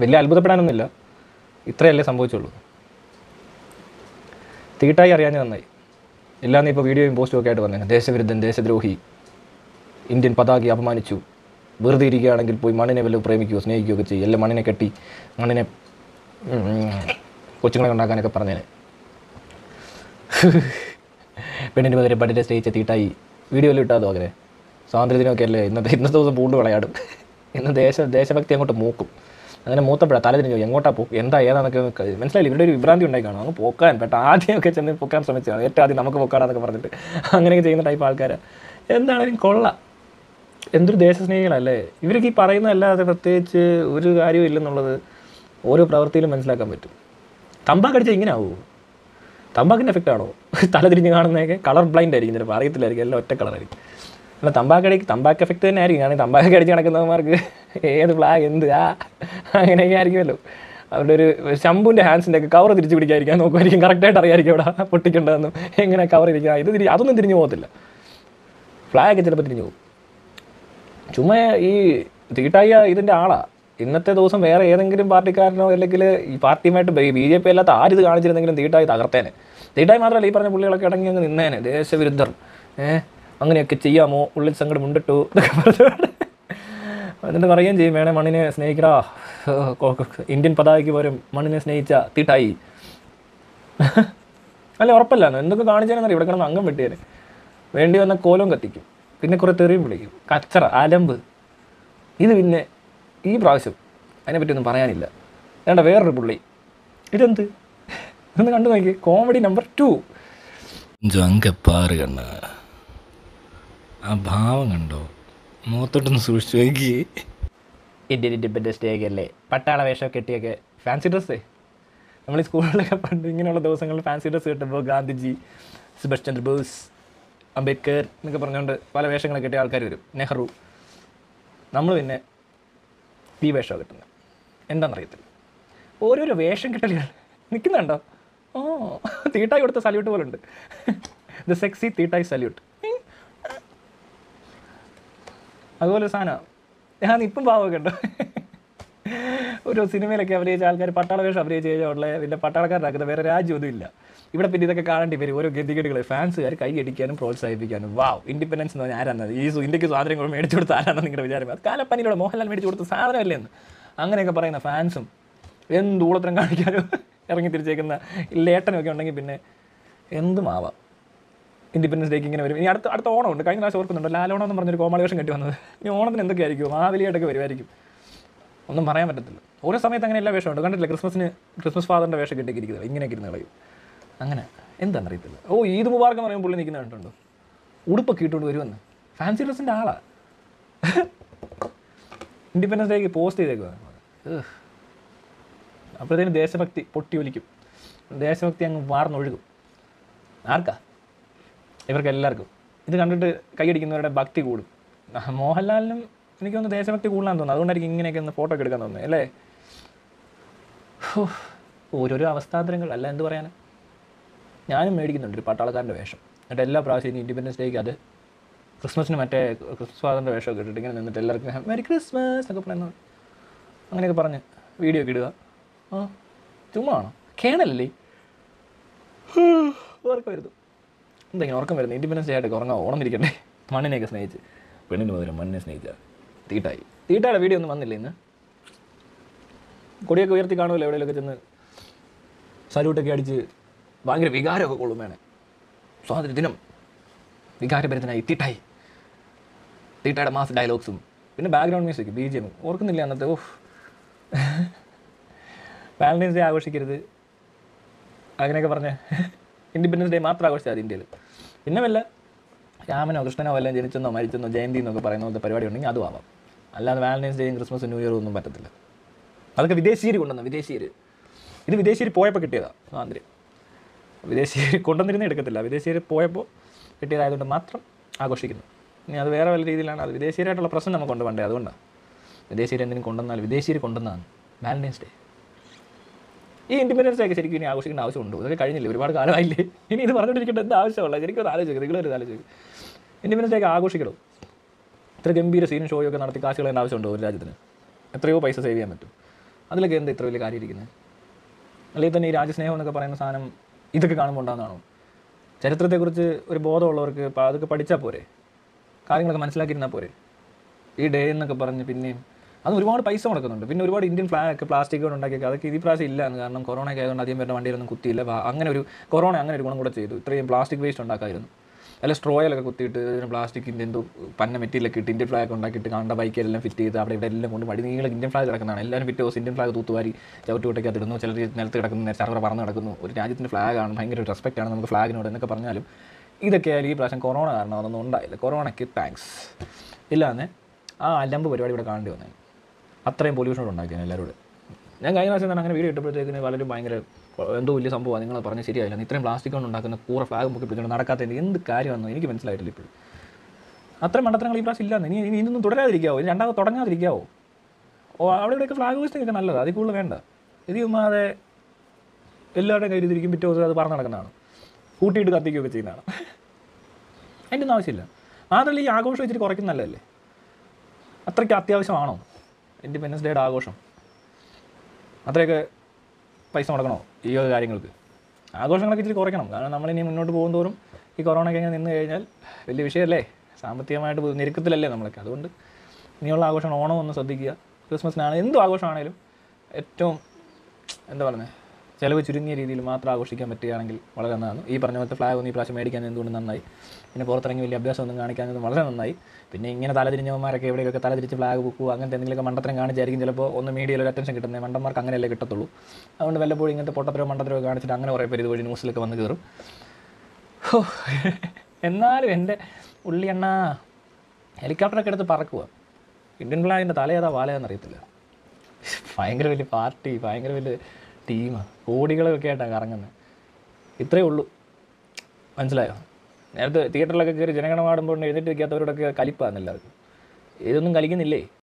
വലിയ അത്ഭുതപ്പെടാനൊന്നുമില്ല ഇത്രയല്ലേ സംഭവിച്ചുള്ളൂ തീട്ടായി അറിയാൻ നന്നായി ഇല്ലാന്ന് ഇപ്പോൾ വീഡിയോയും പോസ്റ്റും ഒക്കെ ആയിട്ട് വന്നേനെ ദേശവിരുദ്ധൻ ദേശദ്രോഹി ഇന്ത്യൻ പതാകയെ അപമാനിച്ചു വെറുതെ ഇരിക്കുകയാണെങ്കിൽ പോയി മണ്ണിനെ വല്ലതും പ്രേമിക്കുകയോ സ്നേഹിക്കുകയോ ഒക്കെ ചെയ്യും എല്ലാം മണ്ണിനെ കെട്ടി മണ്ണിനെ ഉം, കൊച്ചുങ്ങളെ ഉണ്ടാക്കാനൊക്കെ പറഞ്ഞേനെ പെണ്ണിന് പകരം പണ്ടിൻ്റെ സ്നേഹിച്ച തീട്ടായി വീഡിയോയിൽ ഇട്ടാതോ അങ്ങനെ സ്വാതന്ത്ര്യദിനമൊക്കെ അല്ലേ ഇന്നത്തെ ഇന്നത്തെ ദിവസം പൂണ്ട് വിളയാടും ഇന്ന് ദേശ ദേശഭക്തി അങ്ങോട്ട് മൂക്കും അങ്ങനെ മൂത്തപ്പോഴാണ് തല തിരിഞ്ഞു എങ്ങോട്ടാ പോ എന്താ ഏതാന്നൊക്കെ ഒന്ന് ക- മനസ്സിലായില്ല ഇവിടെ ഒരു വിഭ്രാന്തി ഉണ്ടായി കാണും അങ്ങ് പോക്കാൻ പെട്ട ആദ്യമൊക്കെ ചെന്ന് പൊക്കാൻ ശ്രമിച്ചതാണ് ഏറ്റവും ആദ്യം നമുക്ക് പൊക്കാടാന്നൊക്കെ പറഞ്ഞിട്ട് അങ്ങനെയൊക്കെ ചെയ്യുന്ന ടൈപ്പ് ആൾക്കാരാണ് എന്താണെങ്കിലും കൊള്ളാം എന്തൊരു ദേശസ്നേഹികളല്ലേ ഇവർക്ക് ഈ പറയുന്നതല്ലാതെ പ്രത്യേകിച്ച് ഒരു കാര്യവും ഇല്ലെന്നുള്ളത് ഓരോ പ്രവൃത്തിയിലും മനസ്സിലാക്കാൻ പറ്റും തമ്പാക്ക് അടിച്ചാൽ ഇങ്ങനെ ആവുമോ തമ്പാക്കിൻ്റെ എഫക്റ്റ് ആണോ തല തിരിഞ്ഞ് കാണുന്നതൊക്കെ കളർ ബ്ലൈൻഡ് ആയിരിക്കും ചിലപ്പോൾ അറിയത്തില്ലായിരിക്കും എല്ലാം ഒറ്റ കളറായിരിക്കും അല്ല തമ്പാക്കടിക്ക് തമ്പാക്ക് എഫക്റ്റ് തന്നെ ആയിരിക്കും കാരണം തമ്പാക്ക് അടിച്ച് നടക്കുന്നവന്മാർക്ക് ഏത് ഫ്ലാഗ് എന്ത് ആ അങ്ങനെയൊക്കെ ആയിരിക്കുമല്ലോ അവരുടെ ഒരു ശംഭുവിൻ്റെ ഹാൻഡ്സിൻ്റെ ഒക്കെ കവർ തിരിച്ച് പിടിക്കാതിരിക്കാൻ നോക്കുമായിരിക്കും കറക്റ്റായിട്ട് അറിയാമായിരിക്കും അവിടെ പൊട്ടിക്കേണ്ടതെന്നും എങ്ങനെ കവർ ഇരിക്കുക ഇത് തിരി അതൊന്നും തിരിഞ്ഞു പോകത്തില്ല ഫ്ലാഗ് ചിലപ്പോൾ തിരിഞ്ഞു പോകും ചുമ്മാ ഈ തീട്ടായ ഇതിൻ്റെ ആളാ ഇന്നത്തെ ദിവസം വേറെ ഏതെങ്കിലും പാർട്ടിക്കാരനോ അല്ലെങ്കിൽ ഈ പാർട്ടിയുമായിട്ട് ബി ജെ പി അല്ലാത്ത ആര് ഇത് കാണിച്ചിരുന്നെങ്കിലും തീട്ടായി തകർത്തേനെ തീട്ടായി മാത്രമല്ല ഈ പറഞ്ഞ പുള്ളികളൊക്കെ ഇടങ്ങി അങ്ങ് നിന്നേനെ ദേശവിരുദ്ധർ ഏഹ് അങ്ങനെയൊക്കെ ചെയ്യാമോ ഉള്ളിൽ സങ്കടം ഉണ്ടിട്ടു എന്നൊക്കെ പറഞ്ഞു എന്നിട്ട് പറയുകയും ചെയ്യും വേണേ മണ്ണിനെ സ്നേഹിക്കടാ ഏഹ് കൊ- കൊ- ഇന്ത്യൻ പതാകയ്ക്ക് പോലും മണ്ണിനെ സ്നേഹിച്ച തീട്ടായി അല്ല ഉറപ്പല്ല എന്തൊക്കെ കാണിച്ചാലെന്നറിയാം ഇവിടെ കിടന്ന് അംഗം വെട്ടിയേനെ വേണ്ടി വന്ന കോലം കത്തിക്കും പിന്നെ കുറേ തെറിയും വിളിക്കും കച്ചറ അലമ്പ് ഇത് പിന്നെ ഈ പ്രാവശ്യം അതിനെപ്പറ്റി ഒന്നും പറയാനില്ല വേണ്ട വേറൊരു പുള്ളി ഇതെന്ത് ഇതൊന്ന് കണ്ടു നോക്കി കോമഡി നമ്പർ ടു கொஞ்சம் அங்கே பாரு கண்ணா ആ ഭാവം കണ്ടോ മുഖത്തോട്ടൊന്ന് സൂക്ഷിച്ചു നോക്കി ഇന്ത്യൻ ഇൻഡിപെൻഡൻസ് ഡേ ഒക്കെ അല്ലേ പട്ടാള വേഷമൊക്കെ കെട്ടിയൊക്കെ ഫാൻസി ഡ്രസ്സേ നമ്മൾ ഈ സ്കൂളിലൊക്കെ പണ്ട് ഇങ്ങനെയുള്ള ദിവസങ്ങളിൽ ഫാൻസി ഡ്രസ്സ് കിട്ടുമ്പോൾ ഗാന്ധിജി സുഭാഷ് ചന്ദ്രബോസ് അംബേദ്കർ എന്നൊക്കെ പറഞ്ഞുകൊണ്ട് പല വേഷങ്ങളൊക്കെ കെട്ടിയ ആൾക്കാർ വരും നെഹ്റു നമ്മൾ പിന്നെ ഈ വേഷമാണ് കിട്ടുന്നത് എന്താണെന്നറിയത്തില്ല ഓരോരോ വേഷം കിട്ടലുകൾ നിൽക്കുന്നുണ്ടോ ഓ തീട്ടായി കൊടുത്ത സല്യൂട്ട് പോലെ ഉണ്ട് ദ സെക്സി തീട്ടായി സല്യൂട്ട് അതുപോലെ ഒരു സാധനം ഞാൻ ഇപ്പം പാവമൊക്കെ ഉണ്ടോ ഒരു സിനിമയിലൊക്കെ അഭിനയിച്ച ആൾക്കാർ പട്ടാള വേഷം അഭിനയിച്ച് കഴിഞ്ഞാൽ ഉള്ള പിന്നെ പട്ടാളക്കാരനാക്കുന്ന വേറെ രാജ്യമൊന്നും ഇല്ല ഇവിടെ പിന്നെ ഇതൊക്കെ കാണേണ്ടി വരും ഓരോ ഗതികേടുകൾ ഫാൻസുകാർ കൈ അടിക്കാനും പ്രോത്സാഹിപ്പിക്കാനും വാവ് ഇൻഡിപെൻഡൻസ് എന്ന് പറഞ്ഞാൽ ആരാന്നത് ഈ സു- ഇന്ത്യക്ക് സ്വാതന്ത്ര്യം കൊണ്ട് മേടിച്ചു കൊടുത്ത ആരാണെന്ന് നിങ്ങളുടെ വിചാരം അത് കാലപ്പനിയിലൂടെ മോഹൻലാൽ മേടിച്ചു കൊടുത്ത സാധനമല്ലേ എന്ന് അങ്ങനെയൊക്കെ പറയുന്ന ഫാൻസും എന്ത് ഊളത്തരം കാണിക്കാനും ഇറങ്ങി തിരിച്ചേക്കുന്ന ലേട്ടനൊക്കെ ഉണ്ടെങ്കിൽ പിന്നെ എന്തുമാവാം ഇൻഡിപെൻഡൻസ് ഡേക്ക് ഇങ്ങനെ വരും ഇനി അടുത്ത അടുത്ത ഓണമുണ്ട് കഴിഞ്ഞ പ്രാവശ്യം ഓർക്കുന്നുണ്ട് ലാലോണം എന്ന് പറഞ്ഞൊരു കോമാളി വേഷം കെട്ടി വന്നത് ഇനി ഓണത്തിന് എന്തൊക്കെ ആയിരിക്കും മാവേലിയായിട്ടൊക്കെ വരുമായിരിക്കും ഒന്നും പറയാൻ പറ്റത്തില്ല ഓരോ സമയത്ത് അങ്ങനെ എല്ലാ വേഷമുണ്ട് കണ്ടിട്ടില്ല ക്രിസ്മസിന് ക്രിസ്മസ് ഫാദറിൻ്റെ വേഷം കെട്ടിയൊക്കെ ഇരിക്കുന്നത് ഇങ്ങനെയൊക്കെ ഇരുന്ന് കളയും അങ്ങനെ എന്താണെന്നറിയത്തില്ല ഓ ഈദ് മുബാർക്ക് എന്ന് പറയുമ്പോൾ പുള്ളി നിൽക്കുന്ന കണ്ടുണ്ടോ ഉടുപ്പൊക്കെ ഇട്ടുകൊണ്ട് വരുമെന്ന് ഫാൻസി ഡ്രസ്സിൻ്റെ ആളാ ഇൻഡിപെൻഡൻസ് ഡേക്ക് പോസ്റ്റ് ചെയ്തേക്കുക അപ്പോഴത്തേനും ദേശഭക്തി പൊട്ടി ഒലിക്കും ദേശഭക്തി അങ്ങ് വാർന്നൊഴുകും ആർക്കാ ഇവർക്ക് എല്ലാവർക്കും ഇത് കണ്ടിട്ട് കൈയടിക്കുന്നവരുടെ ഭക്തി കൂടും ആ, മോഹൻലാലിനും എനിക്ക് തോന്നുന്നു ദേശഭക്തി കൂടുതലാന്ന് തോന്നുന്നു അതുകൊണ്ടായിരിക്കും ഇങ്ങനെയൊക്കെ ഒന്ന് ഫോട്ടോ ഒക്കെ എടുക്കാൻ തോന്നുന്നത് അല്ലേ ഹോ, ഓരോരോ അവസ്ഥാന്തരങ്ങൾ അല്ല എന്ത് പറയാനാ ഞാനും മേടിക്കുന്നുണ്ട് ഒരു പട്ടാളക്കാരൻ്റെ വേഷം എന്നിട്ട് എല്ലാ പ്രാവശ്യവും ഇൻഡിപെൻഡൻസ് ഡേക്ക് അത് ക്രിസ്മസിന് മറ്റേ ക്രിസ്മസ് ഫാദറിൻ്റെ വേഷമൊക്കെ ഇട്ടിട്ട് ഇങ്ങനെ നിന്നിട്ട് എല്ലാവർക്കും മെരി ക്രിസ്മസ് എന്നൊക്കെ പറയുന്ന അങ്ങനെയൊക്കെ പറഞ്ഞ് വീഡിയോ ഒക്കെ ഇടുക ആ ചുമ്മാ ആണോ കേണല്ലേ ഉറക്കം വരുന്നു എന്തെങ്കിലും ഉറക്കം വരുന്നത് ഇൻഡിപെൻഡൻസ് ഡേ ആയിട്ടൊക്കെ ഉറങ്ങാം ഓണം ഇരിക്കണ്ടേ മണ്ണിനെയൊക്കെ സ്നേഹിച്ച് പെണ്ണിന് പകരം മണ്ണിനെ സ്നേഹിച്ച തീട്ടായി തീട്ടായുടെ വീഡിയോ ഒന്നും വന്നില്ല ഇന്ന് കൊടിയൊക്കെ ഉയർത്തി കാണുമല്ലോ എവിടെയൊക്കെ ചെന്ന് സല്യൂട്ടൊക്കെ അടിച്ച് ഭയങ്കര വികാരമൊക്കെ കൊള്ളും വേണേ സ്വാതന്ത്ര്യ ദിനം വികാരഭരിതനായി തീട്ടായി തീട്ടയുടെ മാസ് ഡയലോഗ്സും പിന്നെ background music B G M ഓർക്കുന്നില്ല അന്നത്തെ ഓഹ് വാലന്റൈൻസ് ഡേ ആഘോഷിക്കരുത് അങ്ങനെയൊക്കെ പറഞ്ഞ് ഇൻഡിപെൻഡൻസ് ഡേ മാത്രം ആഘോഷിച്ചാൽ മതി ഇന്ത്യയിൽ പിന്നെ വല്ല രാമനോ കൃഷ്ണനോ വല്ലതും ജനിച്ചെന്നോ മരിച്ചെന്നോ ജയന്തി എന്നൊക്കെ പറയുന്ന പോലത്തെ പരിപാടി ഉണ്ടെങ്കിൽ അതും ആവാം അല്ലാതെ വാലന്റൈൻസ് ഡേയും ക്രിസ്മസ് ന്യൂ ഇയറും ഒന്നും പറ്റത്തില്ല അതൊക്കെ വിദേശീയർ കൊണ്ടുവന്ന വിദേശീയർ ഇത് വിദേശീയർ പോയപ്പോൾ കിട്ടിയതാണ് സ്വാതന്ത്ര്യം വിദേശീയർ കൊണ്ടുവന്നിരുന്നേ എടുക്കത്തില്ല വിദേശീയർ പോയപ്പോൾ കിട്ടിയതായതുകൊണ്ട് മാത്രം ആഘോഷിക്കുന്നു ഇനി അത് വേറെ വല്ല രീതിയിലാണ് അത് വിദേശീയരായിട്ടുള്ള പ്രശ്നം നമുക്ക് കൊണ്ട് വേണ്ടേ അതുകൊണ്ടാണ് വിദേശീയർ എന്തെങ്കിലും കൊണ്ടുവന്നാൽ വിദേശീയർ കൊണ്ടുവന്നതാണ് വാലന്റൈൻസ് ഡേ ഈ ഇൻഡിപെൻഡൻസ് ഡേ ഒക്കെ ശരിക്കും ഇനി ആഘോഷിക്കേണ്ട ആവശ്യമുണ്ടോ ഇതൊക്കെ കഴിഞ്ഞില്ലേ ഒരുപാട് കാലമായില്ലേ ഇനി ഇത് പറഞ്ഞുകൊണ്ടിരിക്കേണ്ട എന്താ ആവശ്യമുള്ള ശരിക്കും ഒന്ന് ആലോചിക്കുക നിങ്ങളൊരു ആലോചിക്കുക ഇൻഡിപെൻഡൻസ് ഡേ ഒക്കെ ആഘോഷിക്കണം ഇത്ര ഗംഭീര സീനും ഷോയും ഒക്കെ നടത്തി കാശ് കളയേണ്ട ആവശ്യമുണ്ടോ ഒരു രാജ്യത്തിന് എത്രയോ പൈസ സേവ് ചെയ്യാൻ പറ്റും അതിലൊക്കെ എന്താ ഇത്ര വലിയ കാര്യം ഇരിക്കുന്നത് അല്ലെങ്കിൽ തന്നെ ഈ രാജ്യസ്നേഹം എന്നൊക്കെ പറയുന്ന സാധനം ഇതൊക്കെ കാണുമ്പോൾ ഉണ്ടാകുന്നതാണോ ചരിത്രത്തെക്കുറിച്ച് ഒരു ബോധമുള്ളവർക്ക് ഇപ്പം അതൊക്കെ പഠിച്ചാൽ പോരെ കാര്യങ്ങളൊക്കെ മനസ്സിലാക്കിയിരുന്നാൽ പോരെ ഈ ഡേ എന്നൊക്കെ പറഞ്ഞ് പിന്നെയും അത് ഒരുപാട് പൈസ മുടക്കുന്നുണ്ട് പിന്നെ ഒരുപാട് ഇന്ത്യൻ ഫ്ലാഗ് ഒക്കെ പ്ലാസ്റ്റിക് കൊണ്ട് ഉണ്ടാക്കിയൊക്കെ അതൊക്കെ ഈ പ്രാവശ്യം ഇല്ല എന്ന് കാരണം കൊറോണ ഒക്കെ ആയതുകൊണ്ട് അധികം പേരുടെ വണ്ടിയിലൊന്നും കുത്തിയില്ല വാ- അങ്ങനെ ഒരു കൊറോണ അങ്ങനെ ഒരു ഗുണം കൂടെ ചെയ്തു ഇത്രയും പ്ലാസ്റ്റിക് വേസ്റ്റ് ഉണ്ടാക്കായിരുന്നു അല്ല സ്ട്രോയിലൊക്കെ കുത്തിയിട്ട് ഇതിന് പ്ലാസ്റ്റിക്കിൻ്റെ എന്തോ പന്ന മെറ്റീരിയലൊക്കെ ഇട്ട് ഇന്ത്യൻ ഫ്ലാഗ് ഉണ്ടാക്കിയിട്ട് കണ്ട ബൈക്കെല്ലാം ഫിറ്റ് ചെയ്ത് അവിടെ ഇവിടെ എല്ലാം കൊണ്ട് മടി നീളെ ഇന്ത്യൻ ഫ്ലാഗ് കിടക്കുന്നതാണ് എല്ലാവരും പിറ്റേ ദിവസം ഇന്ത്യൻ ഫ്ലാഗ് തൂത്തുവാരി ചവിട്ടുകൊട്ടൊക്കെ ഇടുന്നു ചിലർ നിലത്ത് കിടക്കുന്നു സർവർ പറന്ന് കിടക്കുന്നു ഒരു രാജ്യത്തിൻ്റെ ഫ്ലാഗാണ് ഭയങ്കര റെസ്പെക്റ്റ് ആണ് നമുക്ക് ഫ്ലാഗിനോട് എന്നൊക്കെ പറഞ്ഞാലും ഇതൊക്കെ ആയാലും ഈ പ്രാവശ്യം കൊറോണ കാരണം അതൊന്നും ഉണ്ടായില്ല കൊറോണയ്ക്ക് താങ്ക്സ് ഇല്ലാന്ന് ആ അലമ്പ് പരിപാടി ഇവിടെ കാണേണ്ടി വന്നേ അത്രയും പൊല്യൂഷൻ ഉണ്ടാക്കിയാണ് എല്ലാവരും കൂടെ ഞാൻ കഴിഞ്ഞ പ്രാവശ്യം തന്നെ അങ്ങനെ വീഡിയോ ഇട്ടപ്പോഴത്തേക്കിന് വളരെ ഭയങ്കര എന്തോ വലിയ സംഭവമാണ് നിങ്ങൾ പറഞ്ഞ് ശരിയായില്ല ഇത്രയും പ്ലാസ്റ്റിക് കൊണ്ട് ഉണ്ടാക്കുന്ന കൂറ ഫ്ലാഗ് പൊക്കി പിടിച്ചുകൊണ്ട് നടക്കാത്തതിൻ്റെ എന്ത് കാര്യമാണെന്നോ എനിക്ക് മനസ്സിലായിട്ടില്ല ഇപ്പോഴും അത്രയും മണ്ടത്തരങ്ങൾ ഈ പ്രാവശ്യം ഇല്ലാന്ന് ഇനി ഇനി ഇതൊന്നും തുടരാതിരിക്കാവോ ഇനി രണ്ടാമത് തുടങ്ങാതിരിക്കാവോ ഓ അവിടെ ഇവിടെയൊക്കെ ഫ്ലാഗ് ഹോസ്റ്റിംഗ് ഒക്കെ നല്ലത് അതിൽ കൂടുതൽ വേണ്ട ഇത് ചുമ്മാതെ എല്ലാവരുടെയും കയ്യിൽ ഇതിരിക്കും പിറ്റേ ദിവസം അത് പറഞ്ഞു നടക്കുന്നതാണ് കൂട്ടിയിട്ട് കത്തിക്കുകയൊക്കെ ചെയ്യുന്നതാണ് അതിൻ്റെ ഒന്നും ആവശ്യമില്ല മാത്രമല്ല ഈ ആഘോഷം ഇച്ചിരി കുറയ്ക്കുന്നതല്ലേ അത്രയ്ക്ക് അത്യാവശ്യമാണോ ഇൻഡിപെൻഡൻസ് ഡേയുടെ ആഘോഷം അത്രയൊക്കെ പൈസ മുടക്കണോ ഈ വക കാര്യങ്ങൾക്ക് ആഘോഷങ്ങളൊക്കെ ഇച്ചിരി കുറയ്ക്കണം കാരണം നമ്മളിനി മുന്നോട്ട് പോകുന്തോറും ഈ കൊറോണയൊക്കെ ഇങ്ങനെ നിന്ന് കഴിഞ്ഞാൽ വലിയ വിഷയമല്ലേ സാമ്പത്തികമായിട്ട് ഞെരുക്കത്തിലല്ലേ നമ്മളൊക്കെ അതുകൊണ്ട് ഇനിയുള്ള ആഘോഷം ഓണം ഒന്ന് ശ്രദ്ധിക്കുക ക്രിസ്മസിനാണ് എന്ത് ആഘോഷമാണേലും ഏറ്റവും എന്താ പറയുന്നത് ചിലവ് ചുരുങ്ങിയ രീതിയിൽ മാത്രം ആഘോഷിക്കാൻ പറ്റുകയാണെങ്കിൽ വളരെ നന്നാണ് ഈ പറഞ്ഞ പോലത്തെ ഫ്ലാഗ് ഒന്ന് ഈ പ്രാവശ്യം മേടിക്കാൻ എന്തുകൊണ്ട് നന്നായി പിന്നെ പുറത്തിറങ്ങി വലിയ അഭ്യാസമൊന്നും കാണിക്കാഞ്ഞത് വളരെ നന്നായി പിന്നെ ഇങ്ങനെ തലതിരിഞ്ഞവന്മാരൊക്കെ എവിടെയൊക്കെ തലതിരിച്ച് ഫ്ലാഗ് വെക്കുക അങ്ങനത്തെ എന്തെങ്കിലുമൊക്കെ മണ്ടത്തരം കാണിച്ചായിരിക്കും ചിലപ്പോൾ ഒന്ന് മീഡിയയിൽ ഒരു അറ്റൻഷൻ കിട്ടുന്നത് മണ്ടന്മാർക്ക് അങ്ങനെയല്ലേ കിട്ടത്തുള്ളൂ അതുകൊണ്ട് വല്ലപ്പോഴും ഇങ്ങനത്തെ പൊട്ടത്തരോ മണ്ടത്തരോ കാണിച്ചിട്ട് അങ്ങനെ കുറേ പേര് ഇതുവഴി ന്യൂസിലൊക്കെ വന്ന് കയറും ഹോ, എന്നാലും എൻ്റെ ഉള്ളി എണ്ണ ഹെലികോപ്റ്ററൊക്കെ എടുത്ത് പറക്കുക ഇന്ത്യൻ ഫ്ലാഗിൻ്റെ തലയേതാ വാലയെന്ന് അറിയത്തില്ല ഭയങ്കര വലിയ പാർട്ടി ഭയങ്കര വലിയ ടീമാണ് കോടികളൊക്കെ ആയിട്ടാണ് കറങ്ങുന്നത് ഇത്രയേ ഉള്ളൂ മനസ്സിലായോ നേരത്തെ തിയേറ്ററിലൊക്കെ കയറി ജനഗണമാടുമ്പോൾ എഴുന്നേറ്റ് വയ്ക്കാത്തവരോടൊക്കെ കലിപ്പാണ് എല്ലാവർക്കും ഇതൊന്നും കലിക്കുന്നില്ലേ